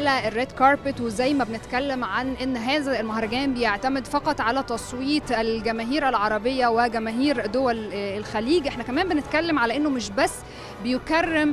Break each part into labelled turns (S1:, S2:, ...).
S1: على الريد كاربت وزي ما بنتكلم عن ان هذا المهرجان بيعتمد فقط على تصويت الجماهير العربيه وجماهير دول الخليج احنا كمان بنتكلم على انه مش بس بيكرم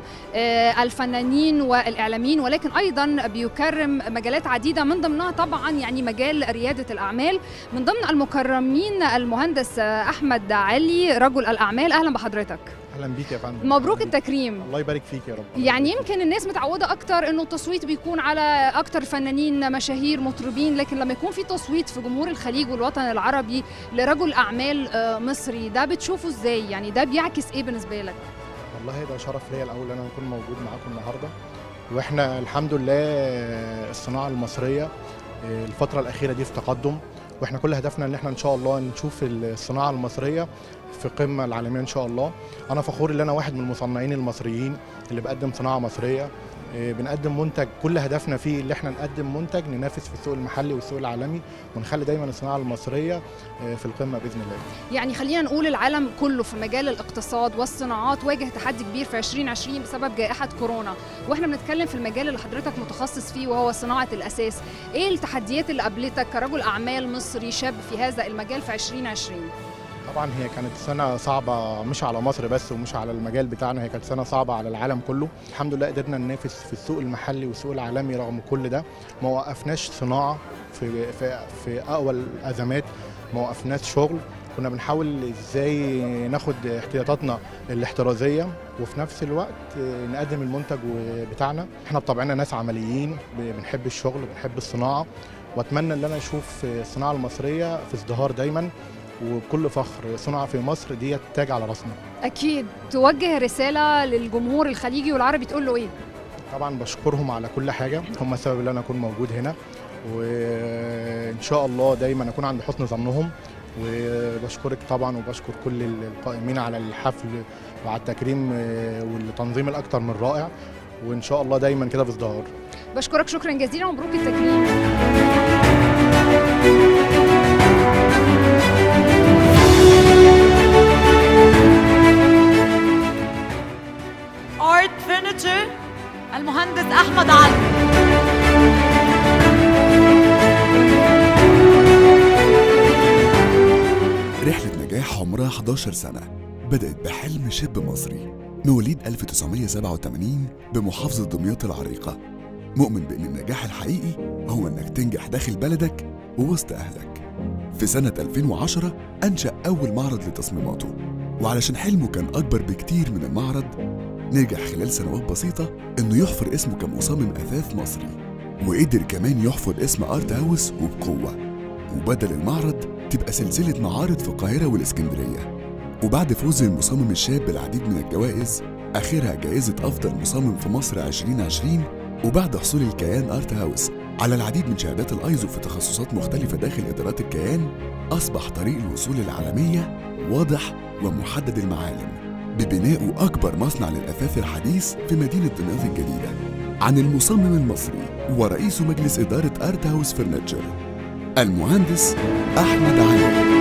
S1: الفنانين والاعلاميين ولكن ايضا بيكرم مجالات عديده من ضمنها طبعا يعني مجال رياده الاعمال من ضمن المكرمين المهندس احمد علي رجل الاعمال اهلا بحضرتك
S2: اهلا بيك يا فندم
S1: مبروك التكريم
S2: الله يبارك فيك يا رب
S1: يعني يمكن الناس متعوده اكتر انه التصويت بيكون على اكتر فنانين مشاهير مطربين لكن لما يكون في تصويت في جمهور الخليج والوطن العربي لرجل اعمال مصري ده بتشوفه ازاي يعني ده بيعكس ايه بالنسبه لك
S2: والله ده شرف ليا الاول ان انا اكون موجود معاكم النهارده واحنا الحمد لله الصناعه المصريه الفتره الاخيره دي في تقدم واحنا كل هدفنا ان احنا ان شاء الله نشوف الصناعه المصريه في قمه العالميه ان شاء الله انا فخور ان انا واحد من المصنعين المصريين اللي بقدم صناعه مصريه بنقدم منتج كل هدفنا فيه اللي احنا نقدم منتج ننافس في السوق المحلي والسوق العالمي ونخلي دايما الصناعه المصريه في القمه باذن الله.
S1: يعني خلينا نقول العالم كله في مجال الاقتصاد والصناعات واجه تحدي كبير في 2020 بسبب جائحه كورونا واحنا بنتكلم في المجال اللي حضرتك متخصص فيه وهو صناعه الاساس. ايه التحديات اللي قابلتك كرجل اعمال مصري شاب في هذا المجال في 2020؟
S2: طبعا هي كانت سنه صعبه مش على مصر بس ومش على المجال بتاعنا هي كانت سنه صعبه على العالم كله الحمد لله قدرنا ننافس في السوق المحلي والسوق العالمي رغم كل ده ما وقفناش صناعه في في في اقوى الازمات ما وقفناش شغل كنا بنحاول ازاي ناخد احتياطاتنا الاحترازيه وفي نفس الوقت نقدم المنتج بتاعنا احنا بطبعنا ناس عمليين بنحب الشغل بنحب الصناعه واتمنى ان انا اشوف الصناعه المصريه في ازدهار دايما وبكل فخر صنع في مصر ديت تاج على راسنا
S1: اكيد توجه رساله للجمهور الخليجي والعربي تقول له ايه
S2: طبعا بشكرهم على كل حاجه هم السبب ان انا اكون موجود هنا وان شاء الله دايما اكون عند حسن ظنهم وبشكرك طبعا وبشكر كل القائمين على الحفل وعلى التكريم والتنظيم الاكثر من رائع وان شاء الله دايما كده في ازدهار
S1: بشكرك شكرا جزيلا ومبروك التكريم
S3: ارت فينيتشر المهندس احمد علي
S4: رحلة نجاح عمرها 11 سنة بدأت بحلم شاب مصري مواليد 1987 بمحافظة دمياط العريقة مؤمن بأن النجاح الحقيقي هو أنك تنجح داخل بلدك ووسط أهلك في سنة 2010 أنشأ أول معرض لتصميماته وعلشان حلمه كان أكبر بكتير من المعرض نجح خلال سنوات بسيطة إنه يحفر اسمه كمصمم أثاث مصري وقدر كمان يحفر اسم أرت هاوس وبقوة وبدل المعرض تبقى سلسلة معارض في القاهرة والإسكندرية وبعد فوز المصمم الشاب بالعديد من الجوائز آخرها جائزة أفضل مصمم في مصر 2020 وبعد حصول الكيان أرت هاوس على العديد من شهادات الأيزو في تخصصات مختلفة داخل إدارات الكيان أصبح طريق الوصول للعالمية واضح ومحدد المعالم ببناء أكبر مصنع للأثاث الحديث في مدينة دمياط الجديدة عن المصمم المصري ورئيس مجلس إدارة أرت هاوس فرنتشر المهندس أحمد علي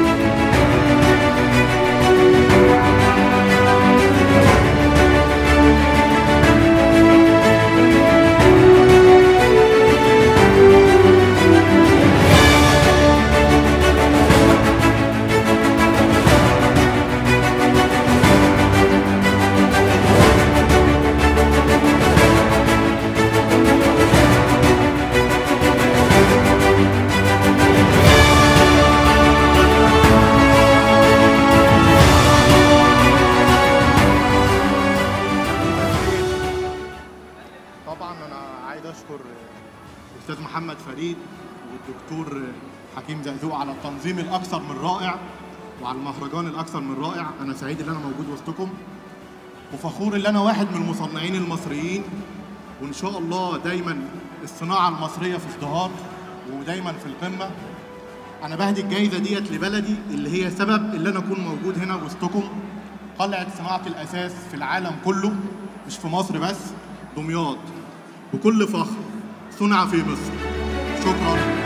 S2: طبعا انا عايز اشكر الاستاذ محمد فريد والدكتور حكيم زقزوق على التنظيم الاكثر من رائع وعلى المهرجان الاكثر من رائع انا سعيد ان انا موجود وسطكم وفخور ان انا واحد من المصنعين المصريين وان شاء الله دايما الصناعه المصريه في ازدهار ودايما في القمه انا بهدي الجايزه ديت لبلدي اللي هي سبب ان انا اكون موجود هنا وسطكم قلعه صناعه الاساس في العالم كله مش في مصر بس دمياط بكل فخر صنع في مصر شكرا